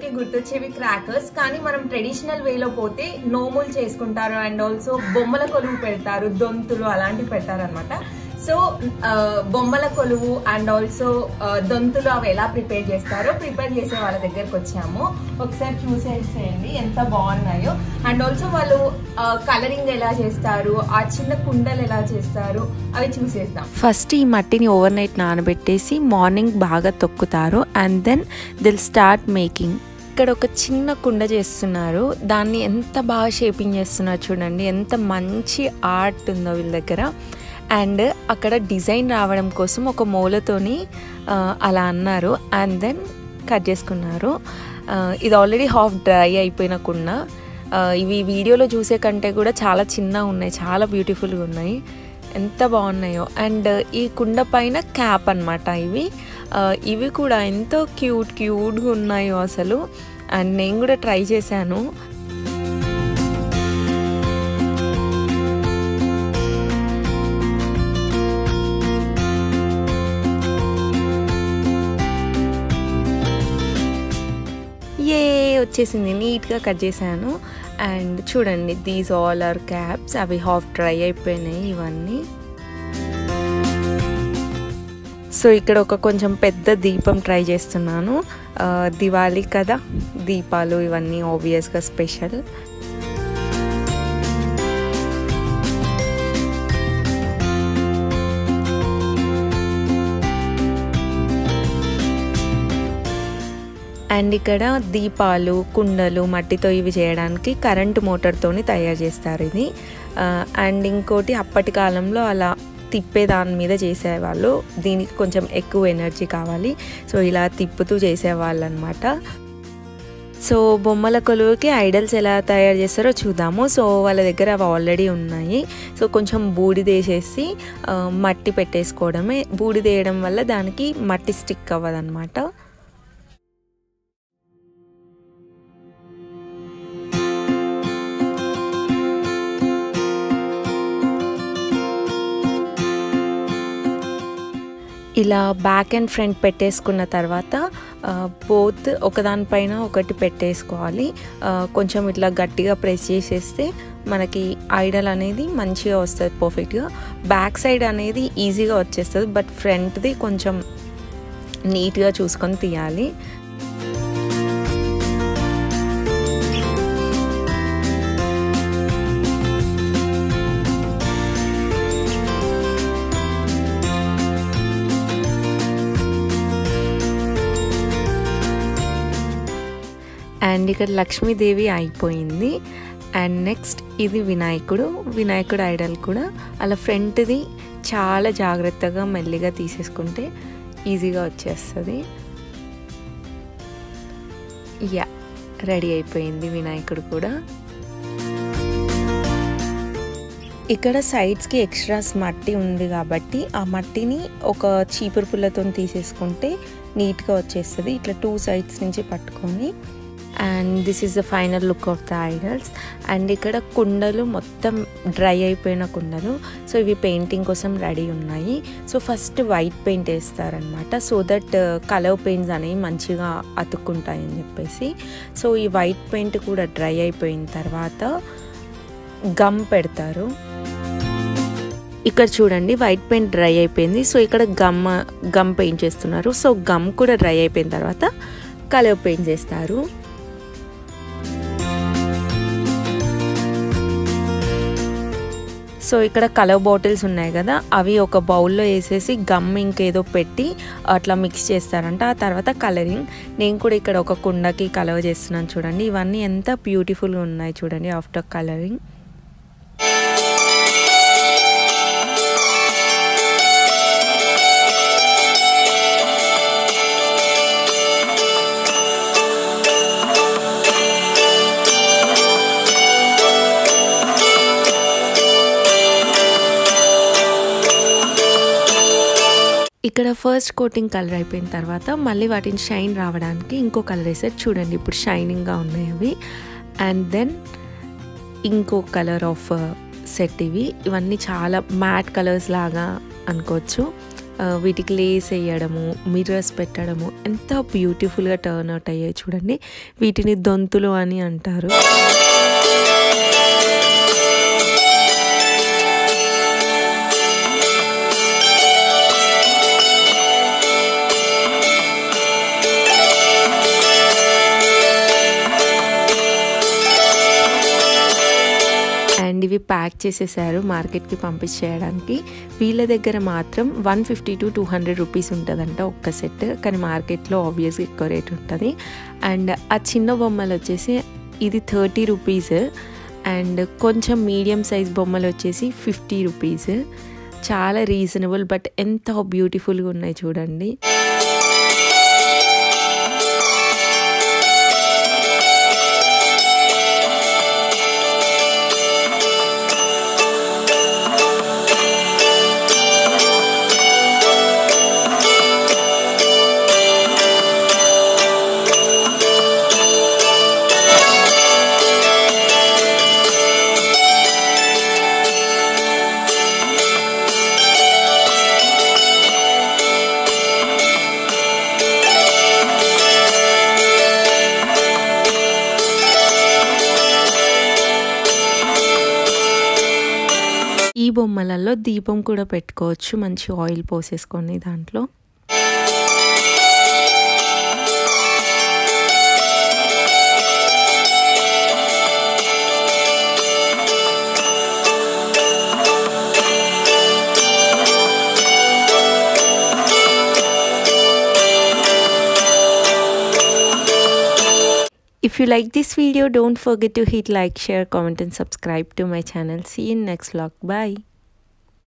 కి గుర్తొచ్చేవి క్రాకర్స్ కానీ మనం ట్రెడిషనల్ వేలో పోతే నోములు చేసుకుంటారు అండ్ ఆల్సో బొమ్మల కొలువు పెడతారు దొంతులు అలాంటివి పెడతారు అనమాట సో బొమ్మల కొలువు అండ్ ఆల్సో దొంతులు అవి ఎలా ప్రిపేర్ చేస్తారో ప్రిపేర్ చేసే వాళ్ళ దగ్గరకు వచ్చాము ఒకసారి చూసేసేయండి ఎంత బాగున్నాయో అండ్ ఆల్సో వాళ్ళు కలరింగ్ ఎలా చేస్తారు ఆ చిన్న కుండలు ఎలా చేస్తారు అవి చూసేద్దాం ఫస్ట్ ఈ మట్టిని ఓవర్ నైట్ నానబెట్టేసి మార్నింగ్ బాగా తొక్కుతారు and then they'll start making ఇక్కడ ఒక చిన్న కుండ చేస్తున్నారు దాన్ని ఎంత బాగా షేపింగ్ చేస్తున్నారు చూడండి ఎంత మంచి ఆర్ట్ ఉందో వీళ్ళ దగ్గర అండ్ అక్కడ డిజైన్ రావడం కోసం ఒక మూలతోని ఆ, అలా అన్నారు అండ్ దెన్ కట్ చేసుకున్నారు ఆ, ఇది ఆల్రెడీ హాఫ్ డ్రై అయిపోయిన కుండ ఆ, ఇవి వీడియోలో చూసే కంటే కూడా చాలా చిన్నగా ఉన్నాయి చాలా బ్యూటిఫుల్గా ఉన్నాయి ఎంత బాగున్నాయో అండ్ ఈ కుండ పైన క్యాప్ అనమాట ఇవి ఆ, ఇవి కూడా ఎంతో క్యూట్ క్యూట్గా ఉన్నాయో అసలు అండ్ నేను కూడా ట్రై చేశాను ఏ వచ్చేసింది నీట్గా కట్ చేశాను అండ్ చూడండి దీస్ ఆల్ ఆర్ క్యాప్స్ అవి హాఫ్ డ్రై అయిపోయినాయి ఇవన్నీ సో ఇక్కడ ఒక కొంచెం పెద్ద దీపం ట్రై చేస్తున్నాను ఆ, దివాళీ కదా దీపాలు ఇవన్నీ ఆబ్వియస్గా స్పెషల్ అండ్ ఇక్కడ దీపాలు కుండలు మట్టితో ఇవి చేయడానికి కరెంటు మోటార్తోని తయారు చేస్తారు ఇది ఆ, అండ్ ఇంకోటి అప్పటి కాలంలో అలా తిప్పే దాని మీద చేసేవాళ్ళు దీనికి కొంచెం ఎక్కువ ఎనర్జీ కావాలి సో ఇలా తిప్పుతూ చేసేవాళ్ళు అనమాట సో బొమ్మల కొలువుకి ఐడల్స్ ఎలా తయారు చేస్తారో చూద్దాము సో వాళ్ళ దగ్గర అవి ఆల్రెడీ ఉన్నాయి సో కొంచెం బూడిద వేసేసి ఆ, మట్టి పెట్టేసుకోవడమే బూడిద వేయడం వల్ల దానికి మట్టి స్టిక్ అవ్వదన్నమాట ఇలా బ్యాక్ అండ్ ఫ్రంట్ పెట్టేసుకున్న తర్వాత బోత్ ఒకదానిపైన ఒకటి పెట్టేసుకోవాలి ఆ, కొంచెం ఇట్లా గట్టిగా ప్రెస్ చేసేస్తే మనకి ఐడల్ అనేది మంచిగా వస్తుంది పర్ఫెక్ట్గా బ్యాక్ సైడ్ అనేది ఈజీగా వచ్చేస్తుంది బట్ ఫ్రంట్ది కొంచెం నీట్గా చూసుకొని తీయాలి అండ్ ఇక్కడ లక్ష్మీదేవి అయిపోయింది అండ్ నెక్స్ట్ ఇది వినాయకుడు వినాయకుడు ఐడల్ కూడా అలా ఫ్రంట్ది చాలా జాగ్రత్తగా మెల్లిగా తీసేసుకుంటే ఈజీగా వచ్చేస్తుంది యా రెడీ అయిపోయింది వినాయకుడు కూడా ఇక్కడ సైడ్స్కి ఎక్స్ట్రాస్ మట్టి ఉంది కాబట్టి ఆ మట్టిని ఒక చీపురు పుల్లతో తీసేసుకుంటే నీట్గా వచ్చేస్తుంది ఇట్లా టూ సైడ్స్ నుంచి పట్టుకొని and this is the final look of the idols and ఇక్కడ కుండలు మొత్తం డ్రై అయిపోయిన కుండలు సో ఇవి పెయింటింగ్ కోసం రెడీ ఉన్నాయి సో ఫస్ట్ వైట్ పెయింట్ వేస్తారనమాట సో దట్ కలర్ పెయింట్స్ అనేవి మంచిగా అతుక్కుంటాయి అని చెప్పేసి సో ఈ వైట్ పెయింట్ కూడా డ్రై అయిపోయిన తర్వాత గమ్ పెడతారు ఇక్కడ చూడండి వైట్ పెయింట్ డ్రై అయిపోయింది సో ఇక్కడ గమ్ గమ్ పెయింట్ చేస్తున్నారు సో గమ్ కూడా డ్రై అయిపోయిన తర్వాత కలర్ పెయింట్ చేస్తారు సో ఇక్కడ కలర్ బాటిల్స్ ఉన్నాయి కదా అవి ఒక బౌల్లో వేసేసి గమ్ ఇంకేదో పెట్టి అట్లా మిక్స్ చేస్తారంట ఆ తర్వాత కలరింగ్ నేను కూడా ఇక్కడ ఒక కుండకి కలర్ చేస్తున్నాను చూడండి ఇవన్నీ ఎంత బ్యూటిఫుల్గా ఉన్నాయి చూడండి ఆఫ్టర్ కలరింగ్ ఇక్కడ ఫస్ట్ కోటింగ్ కలర్ అయిపోయిన తర్వాత మళ్ళీ వాటిని షైన్ రావడానికి ఇంకో కలర్ వేసారు చూడండి ఇప్పుడు షైనింగ్గా ఉన్నాయి అవి అండ్ దెన్ ఇంకో కలర్ ఆఫ్ సెట్ ఇవి ఇవన్నీ చాలా మ్యాట్ కలర్స్ లాగా అనుకోవచ్చు వీటికి లేస్ వేయడము మిర్రర్స్ పెట్టడము ఎంత బ్యూటిఫుల్గా టర్న్ అవుట్ అయ్యాయి చూడండి వీటిని దొంతులు అని అంటారు అండ్ ఇవి ప్యాక్ చేసేసారు మార్కెట్కి పంపించేయడానికి వీళ్ళ దగ్గర మాత్రం one fifty to two hundred rupees ఉంటుందంట ఒక్క సెట్ కానీ మార్కెట్లో ఆబ్వియస్గా ఎక్కువ రేట్ ఉంటుంది అండ్ ఆ చిన్న బొమ్మలు వచ్చేసి ఇది థర్టీ రూపీస్ అండ్ కొంచెం మీడియం సైజ్ బొమ్మలు వచ్చేసి ఫిఫ్టీ రూపీస్ చాలా రీజనబుల్ బట్ ఎంత బ్యూటిఫుల్గా ఉన్నాయి చూడండి ఈ బొమ్మలలో దీపం కూడా పెట్టుకోవచ్చు మంచి ఆయిల్ పోసేసుకొని దాంట్లో If you like this video, don't forget to hit like, share, comment and subscribe to my channel. See you in next vlog. Bye.